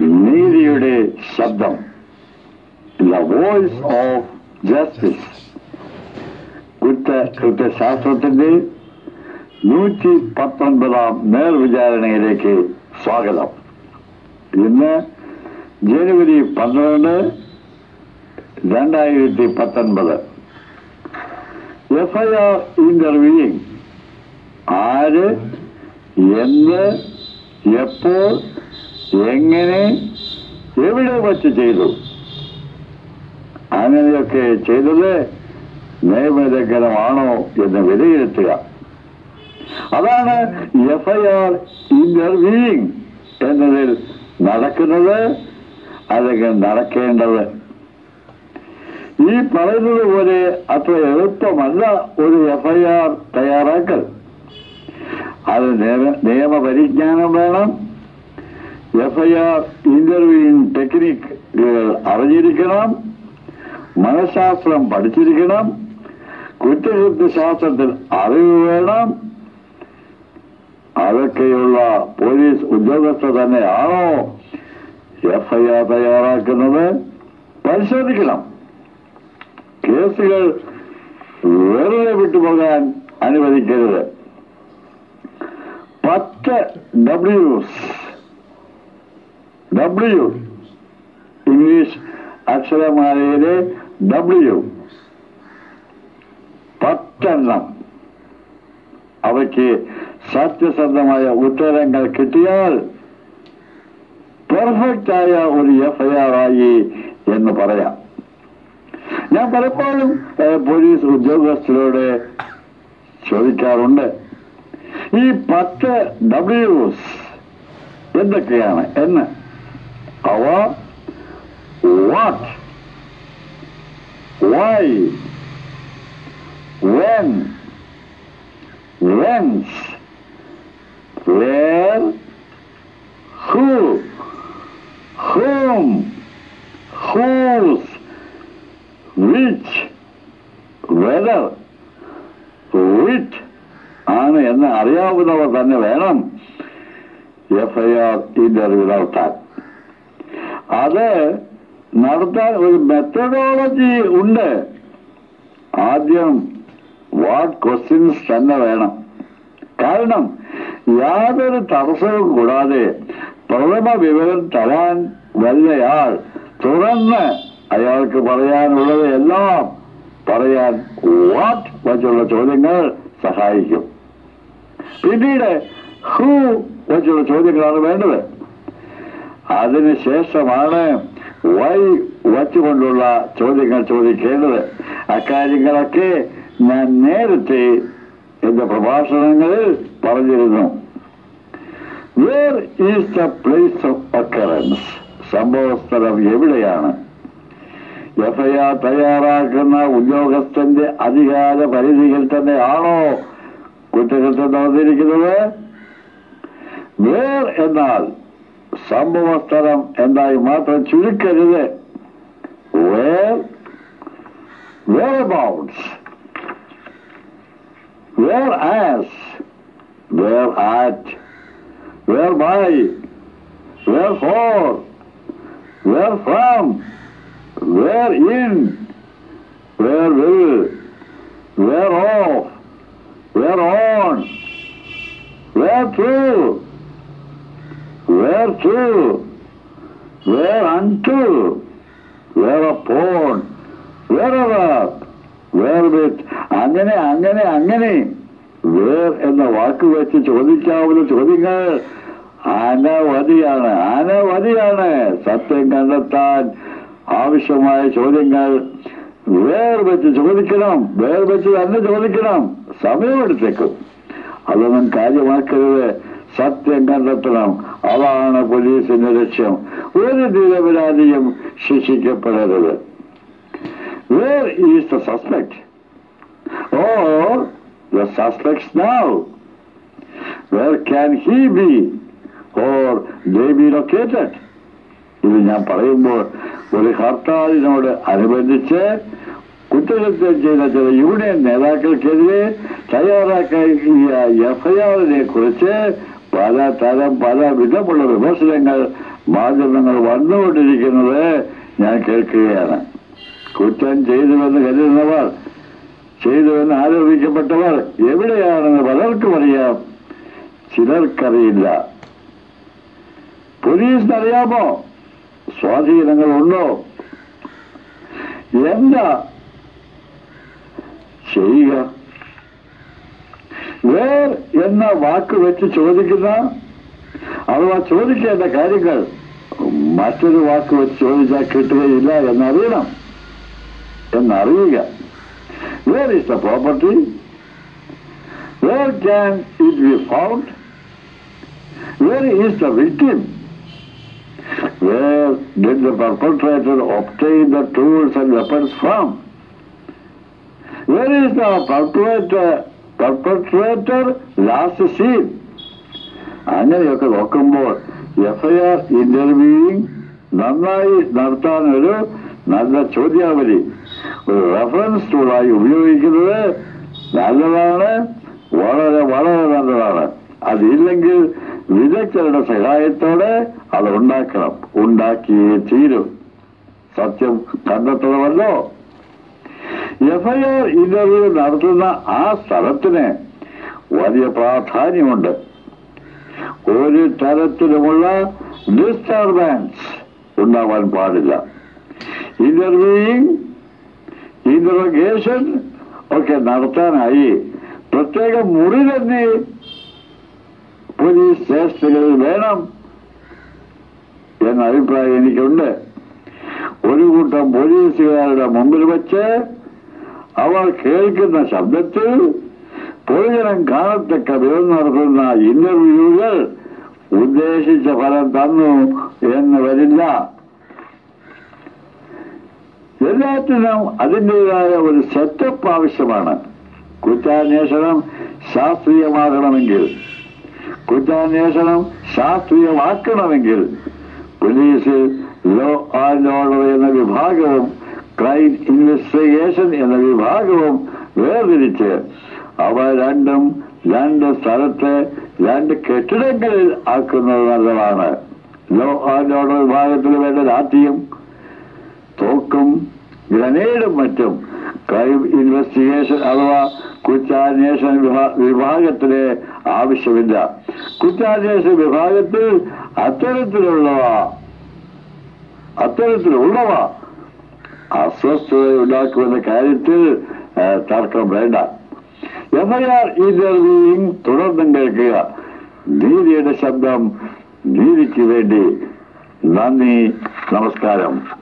നീതിയുടെ ശബ്ദം the voice of justice കുറ്റ കൃത്യശാസ്ത്രത്തിന്റെ നൂറ്റി പത്തൊൻപതാം നേർവിചാരണയിലേക്ക് സ്വാഗതം ഇന്ന് ജനുവരി പന്ത്രണ്ട് രണ്ടായിരത്തി പത്തൊൻപത് എഫ്ഐആർ ഇന്റർവ്യൂയിങ് ആര് എന്ത് എപ്പോൾ എങ്ങനെ എവിടെ വച്ച് ചെയ്തു അങ്ങനെയൊക്കെ ചെയ്തത് നിയമലംഘനമാണോ എന്ന് വിലയിരുത്തുക അതാണ് എഫ്ഐആർ ഇന്റർവ്യൂയിങ് എന്നതിൽ നടക്കുന്നത് അല്ലെങ്കിൽ നടക്കേണ്ടത് ഈ പറയുന്നത് പോലെ അത്ര എളുപ്പമല്ല ഒരു എഫ്ഐആർ തയ്യാറാക്കൽ അത് നിയമ- നിയമപരിജ്ഞാനം വേണം എഫ്ഐആർ ഇന്റർവ്യൂയിങ് ടെക്നിക്കുകൾ അറിഞ്ഞിരിക്കണം മനഃശാസ്ത്രം പഠിച്ചിരിക്കണം കുറ്റകൃത്യശാസ്ത്രത്തിൽ അറിവ് വേണം അതൊക്കെയുള്ള പോലീസ് ഉദ്യോഗസ്ഥർ തന്നെയാണോ എഫ്ഐആർ തയ്യാറാക്കുന്നത് പരിശോധിക്കണം കേസുകൾ വെറുതെ വിട്ടുപോകാൻ അനുവദിക്കരുത് പത്ത് ഡബ്ല്യൂസ് ഡബ്ല്യു ഇംഗ്ലീഷ് അക്ഷരമാലയിലെ ഡബ്ല്യു പത്തെണ്ണം അവയ്ക്ക് സത്യസന്ധമായ ഉത്തരങ്ങൾ കിട്ടിയാൽ പെർഫെക്റ്റ് ആയ ഒരു എഫ്ഐആർ ആയി എന്ന് പറയാം ഞാൻ പലപ്പോഴും ഏഹ്, പോലീസ് ഉദ്യോഗസ്ഥരോട് ചോദിക്കാറുണ്ട് ഈ പത്ത് ഡബ്ല്യൂസ് എന്തൊക്കെയാണ് എന്ന് അവ what why when whence where who whom whose which whether which ആണ് എന്ന് അറിയാവുന്നവർ തന്നെ വേണം എഫ്ഐആർ ഇന്റർവ്യൂ നടത്താൻ അത് നടത്താൻ ഒരു മെത്തഡോളജി ഉണ്ട് ആദ്യം വാട്ട് ക്വസ്റ്റ്യൻസ് തന്നെ വേണം കാരണം യാതൊരു തടസ്സവും കൂടാതെ പ്രഥമ വിവരം തരാൻ വല്ലയാൾ തുറന്ന് അയാൾക്ക് പറയാനുള്ളത് എല്ലാം പറയാൻ വാട്ട് വച്ചുള്ള ചോദ്യങ്ങൾ സഹായിക്കും പിന്നീട് ഹൂ വച്ചുള്ള ചോദ്യങ്ങളാണ് വേണ്ടത് അതിനുശേഷമാണ് വൈ വച്ചുകൊണ്ടുള്ള ചോദ്യങ്ങൾ ചോദിക്കേണ്ടത് അക്കാര്യങ്ങളൊക്കെ ഞാൻ നേരത്തെ എന്റെ പ്രഭാഷണങ്ങളിൽ പറഞ്ഞിരുന്നു where is the place of occurrence സംഭവസ്ഥലം എവിടെയാണ് എഫ്ഐആർ തയ്യാറാക്കുന്ന ഉദ്യോഗസ്ഥന്റെ അധികാര പരിധിയിൽ തന്നെയാണോ കുറ്റകൃത്യം നടന്നിരിക്കുന്നത് വേർ എന്നാൽ സംഭവസ്ഥലം എന്നായി മാത്രം ചുരുക്കരുത് where whereabouts, whereas, where at, whereby, wherefore, where from, where in, where will, where of, where on, where to, where to, where unto, whereupon, wherever, wherewith, അങ്ങനെ അങ്ങനെ അങ്ങനെ വേർ എന്ന വാക്ക് വെച്ച് ചോദിക്കാവുന്ന ചോദ്യങ്ങൾ അനവധിയാണ് അനവധിയാണ് സത്യം കണ്ടെത്താൻ ആവശ്യമായ ചോദ്യങ്ങൾ വേർ വെച്ച് ചോദിക്കണം വേർ വെച്ച് തന്നെ ചോദിക്കണം സമയമെടുത്തേക്കും അതൊന്നും കാര്യമാക്കരുത് സത്യം കണ്ടെത്തണം അതാണ് പോലീസിന്റെ ലക്ഷ്യം ഒരു നിരപരാധിയും ശിക്ഷിക്കപ്പെടരുത് where is the suspect or the suspects now where can he be or they be located ഇത് ഞാൻ പറയുമ്പോൾ ഒരു ഹർത്താലിനോട് അനുബന്ധിച്ച് കുറ്റകൃത്യം ചെയ്ത ചില യൂണിയൻ നേതാക്കൾക്കെതിരെ തയ്യാറാക്കിയ എഫ്ഐആറിനെ കുറിച്ച് പല തരം പല വിധമുള്ള വിമർശനങ്ങൾ മാധ്യമങ്ങൾ വന്നുകൊണ്ടിരിക്കുന്നത് ഞാൻ കേൾക്കുകയാണ് കുറ്റം ചെയ്തുവെന്ന് കരുതുന്നവർ ചെയ്തുവെന്ന് ആരോപിക്കപ്പെട്ടവർ എവിടെയാണെന്ന് പലർക്കും അറിയാം ചിലർക്കറിയില്ല പോലീസിന് അറിയാമോ സ്വാധീനങ്ങളുണ്ടോ എന്താ ചെയ്യുക വേർ എന്ന വാക്ക് വെച്ച് ചോദിക്കുന്ന അഥവാ ചോദിക്കേണ്ട കാര്യങ്ങൾ മറ്റൊരു വാക്ക് വെച്ച് ചോദിച്ചാൽ കിട്ടുകയില്ല എന്നറിയണം എന്നറിയുക where is the property where can it be found where is the victim Where did the perpetrator obtain the tools and weapons from? Where is the perpetrator, perpetrator last seen? അങ്ങനെയൊക്കെ നോക്കുമ്പോൾ എഫ്ഐആർ ഇന്റർവ്യൂയിങ് നന്നായി നടത്താൻ ഒരു നല്ല ചോദ്യാവലി ഒരു reference ടൂളായി ഉപയോഗിക്കുന്നത് നല്ലതാണ് വളരെ വളരെ നല്ലതാണ് അതില്ലെങ്കിൽ വിദഗ്ധരുടെ സഹായത്തോടെ അത് ഉണ്ടാക്കണം ഉണ്ടാക്കിയേ തീരും സത്യം കണ്ടെത്തണമല്ലോ എഫ്ഐആർ ഇന്റർവ്യൂ നടത്തുന്ന ആ സ്ഥലത്തിന് വലിയ പ്രാധാന്യമുണ്ട് ഒരു തരത്തിലുമുള്ള ഡിസ്റ്റർബൻസ് ഉണ്ടാവാൻ പാടില്ല ഇന്റർവ്യൂയിങ് ഇന്റർഗേഷൻ ഒക്കെ നടത്താനായി പ്രത്യേക മുറി തന്നെ പോലീസ് സ്റ്റേഷനുകളിൽ വേണം എന്ന അഭിപ്രായം എനിക്കുണ്ട് ഒരു കൂട്ടം പോലീസുകാരുടെ മുമ്പിൽ വെച്ച് അവർ കേൾക്കുന്ന ശബ്ദത്തിൽ പൊതുജനം കാണത്തക്ക വിധം നടത്തുന്ന ഇന്റർവ്യൂകൾ ഉദ്ദേശിച്ച ഫലം തന്നു എന്ന് വരില്ല എല്ലാത്തിനും അതിൻ്റെതായ ഒരു സെറ്റപ്പ് ആവശ്യമാണ് കുറ്റാന്വേഷണം ശാസ്ത്രീയമാകണമെങ്കിൽ കുറ്റാന്വേഷണം ശാസ്ത്രീയമാക്കണമെങ്കിൽ പോലീസ് ലോ ആൻഡ് ഓർഡർ എന്ന വിഭാഗവും ക്രൈം ഇൻവെസ്റ്റിഗേഷൻ എന്ന വിഭാഗവും വേർതിരിച്ച് അവ രണ്ടും രണ്ട് സ്ഥലത്ത് രണ്ട് കെട്ടിടങ്ങളിൽ ആക്കുന്നത് നല്ലതാണ് ലോ ആൻഡ് ഓർഡർ വിഭാഗത്തിൽ വേണ്ട ലാത്തിയും തോക്കും ഗ്രനേഡും മറ്റും ക്രൈം ഇൻവെസ്റ്റിഗേഷൻ അഥവാ കുറ്റാന്വേഷണ വിഭാ- വിഭാഗത്തിന് ആവശ്യമില്ല കുറ്റാന്വേഷണ വിഭാഗത്തിൽ അത്തരത്തിലുള്ളവ അത്തരത്തിലുള്ളവ അസ്വസ്ഥത ഉണ്ടാക്കുമെന്ന കാര്യത്തിൽ ആ, തർക്കം വേണ്ട എഫ്ഐആർ ഇന്റർവ്യൂയിങ് തുടർന്നും കേൾക്കുക നീതിയുടെ ശബ്ദം നീതിക്ക് വേണ്ടി നന്ദി നമസ്കാരം